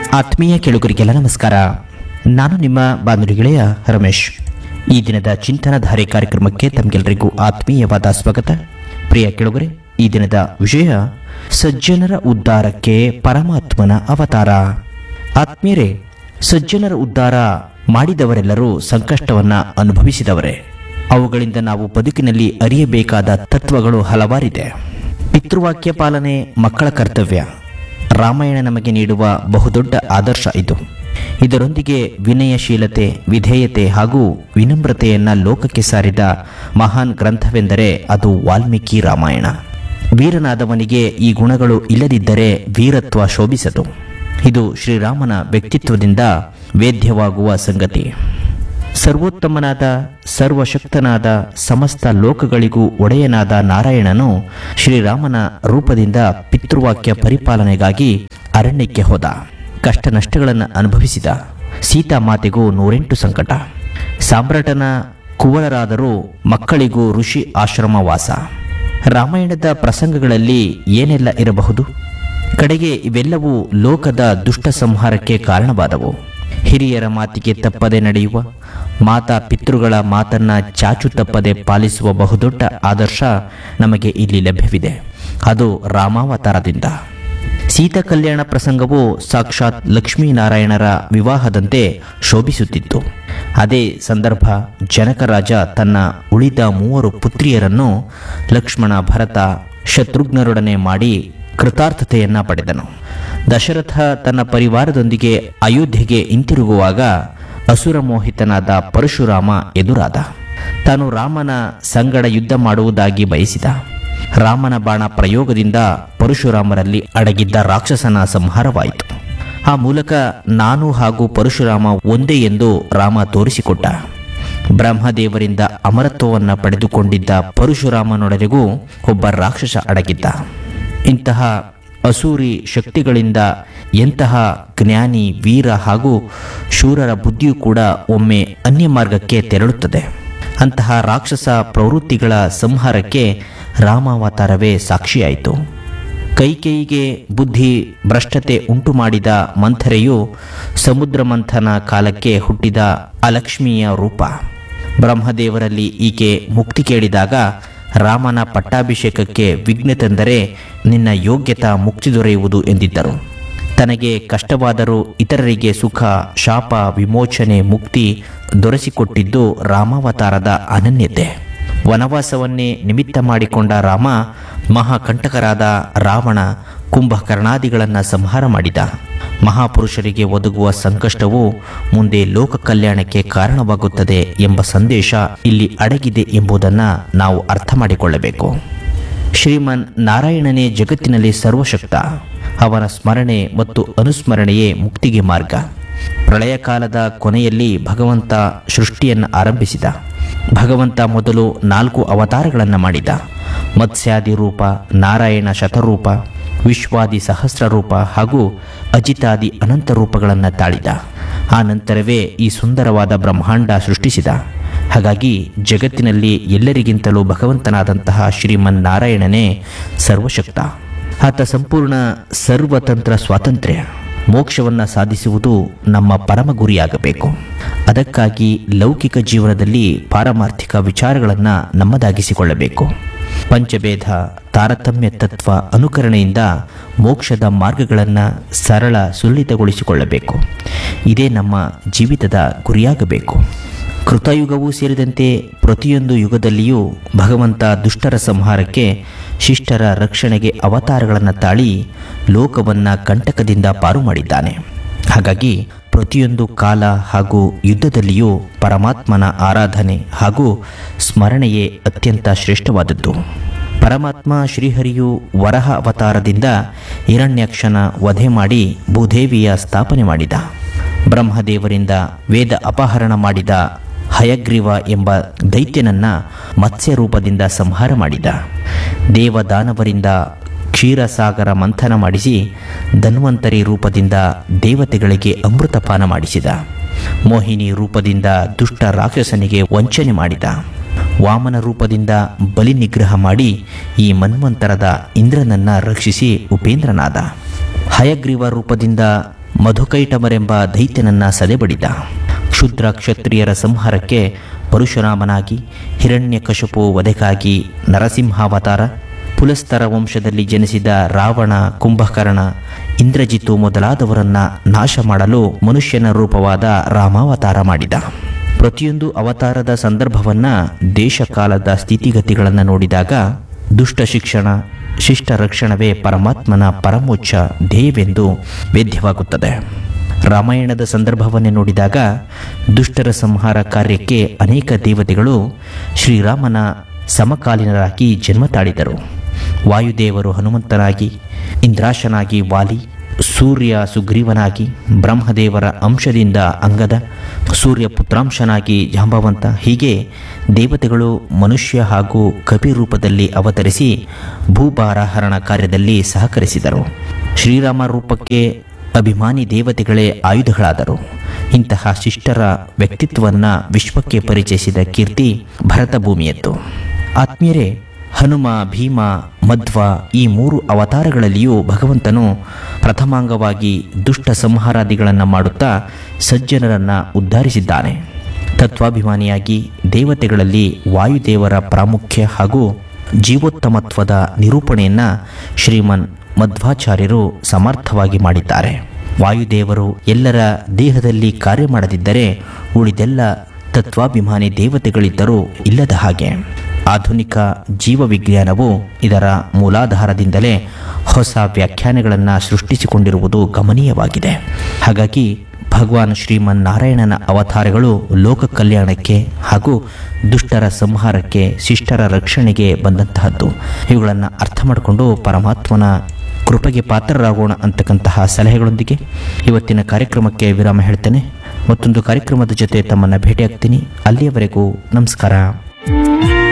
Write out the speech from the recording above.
ಆತ್ಮೀಯ ಕೇಳುಗರಿಗೆಲ್ಲ ನಮಸ್ಕಾರ ನಾನು ನಿಮ್ಮ ಬಾನುಲಿ ಗೆಳೆಯ ರಮೇಶ್ ಈ ದಿನದ ಚಿಂತನಧಾರೆ ಕಾರ್ಯಕ್ರಮಕ್ಕೆ ತಮಗೆಲ್ಲರಿಗೂ ಆತ್ಮೀಯವಾದ ಸ್ವಾಗತ ಪ್ರಿಯ ಕೇಳುಗರೆ ಈ ದಿನದ ವಿಷಯ ಸಜ್ಜನರ ಉದ್ಧಾರಕ್ಕೆ ಪರಮಾತ್ಮನ ಅವತಾರ ಆತ್ಮೀಯರೇ ಸಜ್ಜನರ ಉದ್ಧಾರ ಮಾಡಿದವರೆಲ್ಲರೂ ಸಂಕಷ್ಟವನ್ನ ಅನುಭವಿಸಿದವರೇ ಅವುಗಳಿಂದ ನಾವು ಬದುಕಿನಲ್ಲಿ ಅರಿಯಬೇಕಾದ ತತ್ವಗಳು ಹಲವಾರಿದೆ ಪಿತೃವಾಕ್ಯ ಪಾಲನೆ ಮಕ್ಕಳ ಕರ್ತವ್ಯ ರಾಮಾಯಣ ನಮಗೆ ನೀಡುವ ಬಹುದೊಡ್ಡ ಆದರ್ಶ ಇದು ಇದರೊಂದಿಗೆ ವಿನಯಶೀಲತೆ ವಿಧೇಯತೆ ಹಾಗೂ ವಿನಮ್ರತೆಯನ್ನ ಲೋಕಕ್ಕೆ ಸಾರಿದ ಮಹಾನ್ ಗ್ರಂಥವೆಂದರೆ ಅದು ವಾಲ್ಮೀಕಿ ರಾಮಾಯಣ ವೀರನಾದವನಿಗೆ ಈ ಗುಣಗಳು ಇಲ್ಲದಿದ್ದರೆ ವೀರತ್ವ ಶೋಭಿಸದು ಇದು ಶ್ರೀರಾಮನ ವ್ಯಕ್ತಿತ್ವದಿಂದ ವೇದ್ಯವಾಗುವ ಸಂಗತಿ ಸರ್ವೋತ್ತಮನಾದ ಸರ್ವಶಕ್ತನಾದ ಸಮಸ್ತ ಲೋಕಗಳಿಗೂ ಒಡೆಯನಾದ ನಾರಾಯಣನು ಶ್ರೀರಾಮನ ರೂಪದಿಂದ ಪಿತೃವಾಕ್ಯ ಪರಿಪಾಲನೆಗಾಗಿ ಅರಣ್ಯಕ್ಕೆ ಹೋದ ಕಷ್ಟ ನಷ್ಟಗಳನ್ನು ಅನುಭವಿಸಿದ ಸೀತಾಮಾತೆಗೂ ನೂರೆಂಟು ಸಂಕಟ ಸಾಮ್ರಾಟನ ಕುವಲರಾದರೂ ಮಕ್ಕಳಿಗೂ ಋಷಿ ಆಶ್ರಮ ವಾಸ ರಾಮಾಯಣದ ಪ್ರಸಂಗಗಳಲ್ಲಿ ಏನೆಲ್ಲ ಇರಬಹುದು ಕಡೆಗೆ ಇವೆಲ್ಲವೂ ಲೋಕದ ದುಷ್ಟ ಸಂಹಾರಕ್ಕೆ ಕಾರಣವಾದವು ಹಿರಿಯರ ಮಾತಿಗೆ ತಪ್ಪದೆ ನಡೆಯುವ ಮಾತಾ ಪಿತೃಗಳ ಮಾತನ್ನ ಚಾಚು ತಪ್ಪದೆ ಪಾಲಿಸುವ ಬಹುದೊಡ್ಡ ಆದರ್ಶ ನಮಗೆ ಇಲ್ಲಿ ಲಭ್ಯವಿದೆ ಅದು ರಾಮಾವತಾರದಿಂದ ಸೀತಾ ಕಲ್ಯಾಣ ಪ್ರಸಂಗವು ಸಾಕ್ಷಾತ್ ಲಕ್ಷ್ಮೀನಾರಾಯಣರ ವಿವಾಹದಂತೆ ಶೋಭಿಸುತ್ತಿತ್ತು ಅದೇ ಸಂದರ್ಭ ಜನಕರಾಜ ತನ್ನ ಉಳಿದ ಮೂವರು ಪುತ್ರಿಯರನ್ನು ಲಕ್ಷ್ಮಣ ಭರತ ಶತ್ರುಘ್ನರೊಡನೆ ಮಾಡಿ ಕೃತಾರ್ಥತೆಯನ್ನ ಪಡೆದನು ದಶರಥ ತನ್ನ ಪರಿವಾರದೊಂದಿಗೆ ಅಯೋಧ್ಯೆಗೆ ಹಿಂತಿರುಗುವಾಗ ಅಸುರಮೋಹಿತನಾದ ಪರಶುರಾಮ ಎದುರಾದ ತಾನು ರಾಮನ ಸಂಗಡ ಯುದ್ಧ ಮಾಡುವುದಾಗಿ ಬಯಸಿದ ರಾಮನ ಬಾಣ ಪ್ರಯೋಗದಿಂದ ಪರಶುರಾಮರಲ್ಲಿ ಅಡಗಿದ್ದ ರಾಕ್ಷಸನ ಸಂಹಾರವಾಯಿತು ಆ ಮೂಲಕ ನಾನು ಹಾಗೂ ಪರಶುರಾಮ ಒಂದೇ ಎಂದು ರಾಮ ತೋರಿಸಿಕೊಟ್ಟ ಬ್ರಹ್ಮದೇವರಿಂದ ಅಮರತ್ವವನ್ನು ಪಡೆದುಕೊಂಡಿದ್ದ ಪರಶುರಾಮನೊಡೆಗೂ ಒಬ್ಬ ರಾಕ್ಷಸ ಅಡಗಿದ್ದ ಇಂತಹ ಅಸೂರಿ ಶಕ್ತಿಗಳಿಂದ ಎಂತಹ ಜ್ಞಾನಿ ವೀರ ಹಾಗೂ ಶೂರರ ಬುದ್ಧಿಯೂ ಕೂಡ ಒಮ್ಮೆ ಅನ್ಯ ಮಾರ್ಗಕ್ಕೆ ತೆರಳುತ್ತದೆ ಅಂತಹ ರಾಕ್ಷಸ ಪ್ರವೃತ್ತಿಗಳ ಸಂಹಾರಕ್ಕೆ ರಾಮಾವತಾರವೇ ಸಾಕ್ಷಿಯಾಯಿತು ಕೈಕೇಯಿಗೆ ಬುದ್ಧಿ ಭ್ರಷ್ಟತೆ ಉಂಟು ಮಾಡಿದ ಮಂಥರೆಯು ಸಮುದ್ರ ಮಂಥನ ಕಾಲಕ್ಕೆ ಹುಟ್ಟಿದ ಅಲಕ್ಷ್ಮಿಯ ರೂಪ ಬ್ರಹ್ಮದೇವರಲ್ಲಿ ಈಕೆ ಮುಕ್ತಿ ಕೇಳಿದಾಗ ರಾಮನ ಪಟ್ಟಾಭಿಷೇಕಕ್ಕೆ ವಿಘ್ನ ತಂದರೆ ನಿನ್ನ ಯೋಗ್ಯತಾ ಮುಕ್ತಿ ದೊರೆಯುವುದು ಎಂದಿದ್ದರು ತನಗೆ ಕಷ್ಟವಾದರೂ ಇತರರಿಗೆ ಸುಖ ಶಾಪ ವಿಮೋಚನೆ ಮುಕ್ತಿ ದೊರೆಸಿಕೊಟ್ಟಿದ್ದು ರಾಮಾವತಾರದ ಅನನ್ಯತೆ ವನವಾಸವನ್ನೇ ನಿಮಿತ್ತ ಮಾಡಿಕೊಂಡ ರಾಮ ಮಹಾಕಂಟಕರಾದ ರಾವಣ ಕುಂಭಕರ್ಣಾದಿಗಳನ್ನು ಸಂಹಾರ ಮಾಡಿದ ಮಹಾಪುರುಷರಿಗೆ ಒದಗುವ ಸಂಕಷ್ಟವು ಮುಂದೆ ಲೋಕ ಕಲ್ಯಾಣಕ್ಕೆ ಕಾರಣವಾಗುತ್ತದೆ ಎಂಬ ಸಂದೇಶ ಇಲ್ಲಿ ಅಡಗಿದೆ ಎಂಬುದನ್ನು ನಾವು ಅರ್ಥ ಮಾಡಿಕೊಳ್ಳಬೇಕು ಶ್ರೀಮನ್ ನಾರಾಯಣನೇ ಜಗತ್ತಿನಲ್ಲಿ ಸರ್ವಶಕ್ತ ಅವನ ಸ್ಮರಣೆ ಮತ್ತು ಅನುಸ್ಮರಣೆಯೇ ಮುಕ್ತಿಗೆ ಮಾರ್ಗ ಪ್ರಳಯ ಕಾಲದ ಕೊನೆಯಲ್ಲಿ ಭಗವಂತ ಸೃಷ್ಟಿಯನ್ನು ಆರಂಭಿಸಿದ ಭಗವಂತ ಮೊದಲು ನಾಲ್ಕು ಅವತಾರಗಳನ್ನು ಮಾಡಿದ ಮತ್ಸ್ಯಾದಿ ರೂಪ ನಾರಾಯಣ ಶತರೂಪ ವಿಶ್ವಾದಿ ಸಹಸ್ರ ರೂಪ ಹಾಗೂ ಅಜಿತಾದಿ ಅನಂತ ರೂಪಗಳನ್ನು ತಾಳಿದ ಆ ನಂತರವೇ ಈ ಸುಂದರವಾದ ಬ್ರಹ್ಮಾಂಡ ಸೃಷ್ಟಿಸಿದ ಹಾಗಾಗಿ ಜಗತ್ತಿನಲ್ಲಿ ಎಲ್ಲರಿಗಿಂತಲೂ ಭಗವಂತನಾದಂತಹ ಶ್ರೀಮನ್ ನಾರಾಯಣನೇ ಸರ್ವಶಕ್ತ ಆತ ಸಂಪೂರ್ಣ ಸರ್ವತಂತ್ರ ಸ್ವಾತಂತ್ರ್ಯ ಮೋಕ್ಷವನ್ನು ಸಾಧಿಸುವುದು ನಮ್ಮ ಪರಮ ಗುರಿಯಾಗಬೇಕು ಅದಕ್ಕಾಗಿ ಲೌಕಿಕ ಜೀವನದಲ್ಲಿ ಪಾರಮಾರ್ಥಿಕ ವಿಚಾರಗಳನ್ನು ನಮ್ಮದಾಗಿಸಿಕೊಳ್ಳಬೇಕು ಪಂಚಭೇದ ತಾರತಮ್ಯ ತತ್ವ ಅನುಕರಣೆಯಿಂದ ಮೋಕ್ಷದ ಮಾರ್ಗಗಳನ್ನು ಸರಳ ಸುಲಲಿತಗೊಳಿಸಿಕೊಳ್ಳಬೇಕು ಇದೇ ನಮ್ಮ ಜೀವಿತದ ಗುರಿಯಾಗಬೇಕು ಕೃತಯುಗವೂ ಸೇರಿದಂತೆ ಪ್ರತಿಯೊಂದು ಯುಗದಲ್ಲಿಯೂ ಭಗವಂತ ದುಷ್ಟರ ಸಂಹಾರಕ್ಕೆ ಶಿಷ್ಟರ ರಕ್ಷಣೆಗೆ ಅವತಾರಗಳನ್ನು ತಾಳಿ ಲೋಕವನ್ನು ಕಂಟಕದಿಂದ ಪಾರು ಮಾಡಿದ್ದಾನೆ ಹಾಗಾಗಿ ಪ್ರತಿಯೊಂದು ಕಾಲ ಹಾಗೂ ಯುದ್ಧದಲ್ಲಿಯೂ ಪರಮಾತ್ಮನ ಆರಾಧನೆ ಹಾಗೂ ಸ್ಮರಣೆಯೇ ಅತ್ಯಂತ ಶ್ರೇಷ್ಠವಾದದ್ದು ಪರಮಾತ್ಮ ಶ್ರೀಹರಿಯು ವರಹ ಅವತಾರದಿಂದ ಹಿರಣ್ಯಾಕ್ಷನ ವಧೆ ಮಾಡಿ ಭೂದೇವಿಯ ಸ್ಥಾಪನೆ ಮಾಡಿದ ಬ್ರಹ್ಮದೇವರಿಂದ ವೇದ ಅಪಹರಣ ಮಾಡಿದ ಹಯಗ್ರೀವ ಎಂಬ ದೈತ್ಯನನ್ನ ಮತ್ಸ್ಯ ರೂಪದಿಂದ ಸಂಹಾರ ಮಾಡಿದ ದೇವದಾನವರಿಂದ ಕ್ಷೀರಸಾಗರ ಮಂಥನ ಮಾಡಿಸಿ ಧನ್ವಂತರಿ ರೂಪದಿಂದ ದೇವತೆಗಳಿಗೆ ಅಮೃತಪಾನ ಮಾಡಿಸಿದ ಮೋಹಿನಿ ರೂಪದಿಂದ ದುಷ್ಟ ರಾಕ್ಷಸನಿಗೆ ವಂಚನೆ ಮಾಡಿದ ವಾಮನ ರೂಪದಿಂದ ಬಲಿ ನಿಗ್ರಹ ಮಾಡಿ ಈ ಮನ್ವಂತರದ ಇಂದ್ರನನ್ನ ರಕ್ಷಿಸಿ ಉಪೇಂದ್ರನಾದ ಹಯಗ್ರೀವ ರೂಪದಿಂದ ಮಧುಕೈಟಮರೆಂಬ ದೈತ್ಯನನ್ನ ಸದೆಬಡಿದ ಕ್ಷುದ್ರ ಕ್ಷತ್ರಿಯರ ಸಂಹಾರಕ್ಕೆ ಪರಶುರಾಮನಾಗಿ ಹಿರಣ್ಯಕಶಪು ವಧೆಗಾಗಿ ನರಸಿಂಹಾವತಾರ ಪುಲಸ್ತರ ವಂಶದಲ್ಲಿ ಜನಿಸಿದ ರಾವಣ ಕುಂಭಕರ್ಣ ಇಂದ್ರಜಿತು ಮೊದಲಾದವರನ್ನ ನಾಶ ಮಾಡಲು ಮನುಷ್ಯನ ರೂಪವಾದ ರಾಮಾವತಾರ ಮಾಡಿದ ಪ್ರತಿಯೊಂದು ಅವತಾರದ ಸಂದರ್ಭವನ್ನ ದೇಶಕಾಲದ ಸ್ಥಿತಿಗತಿಗಳನ್ನು ನೋಡಿದಾಗ ದುಷ್ಟ ಶಿಕ್ಷಣ ಶಿಷ್ಟ ರಕ್ಷಣವೇ ಪರಮಾತ್ಮನ ಪರಮೋಚ್ಚ ಧ್ಯೇಯವೆಂದು ವೇದ್ಯವಾಗುತ್ತದೆ ರಾಮಾಯಣದ ಸಂದರ್ಭವನ್ನೇ ನೋಡಿದಾಗ ದುಷ್ಟರ ಸಂಹಾರ ಕಾರ್ಯಕ್ಕೆ ಅನೇಕ ದೇವತೆಗಳು ಶ್ರೀರಾಮನ ಸಮಕಾಲೀನರಾಗಿ ಜನ್ಮ ತಾಳಿದರು ವಾಯುದೇವರು ಹನುಮಂತನಾಗಿ ಇಂದ್ರಾಶನಾಗಿ ವಾಲಿ ಸೂರ್ಯ ಸುಗ್ರೀವನಾಗಿ ಬ್ರಹ್ಮದೇವರ ಅಂಶದಿಂದ ಅಂಗದ ಸೂರ್ಯ ಪುತ್ರಾಂಶನಾಗಿ ಜಾಂಬವಂತ ಹೀಗೆ ದೇವತೆಗಳು ಮನುಷ್ಯ ಹಾಗೂ ಕಪಿ ರೂಪದಲ್ಲಿ ಅವತರಿಸಿ ಭೂಭಾರಹರಣ ಕಾರ್ಯದಲ್ಲಿ ಸಹಕರಿಸಿದರು ಶ್ರೀರಾಮ ರೂಪಕ್ಕೆ ಅಭಿಮಾನಿ ದೇವತೆಗಳೇ ಆಯುಧಗಳಾದರು ಇಂತಹ ಶಿಷ್ಟರ ವ್ಯಕ್ತಿತ್ವವನ್ನು ವಿಶ್ವಕ್ಕೆ ಪರಿಚಯಿಸಿದ ಕೀರ್ತಿ ಭರತ ಭೂಮಿಯದ್ದು ಆತ್ಮೀಯರೇ ಹನುಮ ಭೀಮ ಮಧ್ವ ಈ ಮೂರು ಅವತಾರಗಳಲ್ಲಿಯೂ ಭಗವಂತನು ಪ್ರಥಮಾಂಗವಾಗಿ ದುಷ್ಟ ಸಂಹಾರಾದಿಗಳನ್ನು ಮಾಡುತ್ತಾ ಸಜ್ಜನರನ್ನು ಉದ್ಧರಿಸಿದ್ದಾನೆ ತತ್ವಾಭಿಮಾನಿಯಾಗಿ ದೇವತೆಗಳಲ್ಲಿ ವಾಯುದೇವರ ಪ್ರಾಮುಖ್ಯ ಹಾಗೂ ಜೀವೋತ್ತಮತ್ವದ ನಿರೂಪಣೆಯನ್ನು ಶ್ರೀಮನ್ ಮಧ್ವಾಚಾರ್ಯರು ಸಮರ್ಥವಾಗಿ ಮಾಡಿದ್ದಾರೆ ವಾಯುದೇವರು ಎಲ್ಲರ ದೇಹದಲ್ಲಿ ಕಾರ್ಯ ಮಾಡದಿದ್ದರೆ ಉಳಿದೆಲ್ಲ ತತ್ವಾಭಿಮಾನಿ ದೇವತೆಗಳಿದ್ದರೂ ಇಲ್ಲದ ಹಾಗೆ ಆಧುನಿಕ ಜೀವವಿಜ್ಞಾನವು ಇದರ ಮೂಲಾಧಾರದಿಂದಲೇ ಹೊಸ ವ್ಯಾಖ್ಯಾನಗಳನ್ನು ಸೃಷ್ಟಿಸಿಕೊಂಡಿರುವುದು ಗಮನೀಯವಾಗಿದೆ ಹಾಗಾಗಿ ಭಗವಾನ್ ಶ್ರೀಮನ್ ನಾರಾಯಣನ ಅವತಾರಗಳು ಲೋಕ ಕಲ್ಯಾಣಕ್ಕೆ ಹಾಗೂ ದುಷ್ಟರ ಸಂಹಾರಕ್ಕೆ ಶಿಷ್ಟರ ರಕ್ಷಣೆಗೆ ಬಂದಂತಹದ್ದು ಇವುಗಳನ್ನು ಅರ್ಥ ಮಾಡಿಕೊಂಡು ಪರಮಾತ್ಮನ ಕೃಪೆಗೆ ಪಾತ್ರರಾಗೋಣ ಅಂತಕ್ಕಂತಹ ಸಲಹೆಗಳೊಂದಿಗೆ ಇವತ್ತಿನ ಕಾರ್ಯಕ್ರಮಕ್ಕೆ ವಿರಾಮ ಹೇಳ್ತೇನೆ ಮತ್ತೊಂದು ಕಾರ್ಯಕ್ರಮದ ಜೊತೆ ತಮ್ಮನ್ನು ಭೇಟಿಯಾಗ್ತೀನಿ ಅಲ್ಲಿಯವರೆಗೂ ನಮಸ್ಕಾರ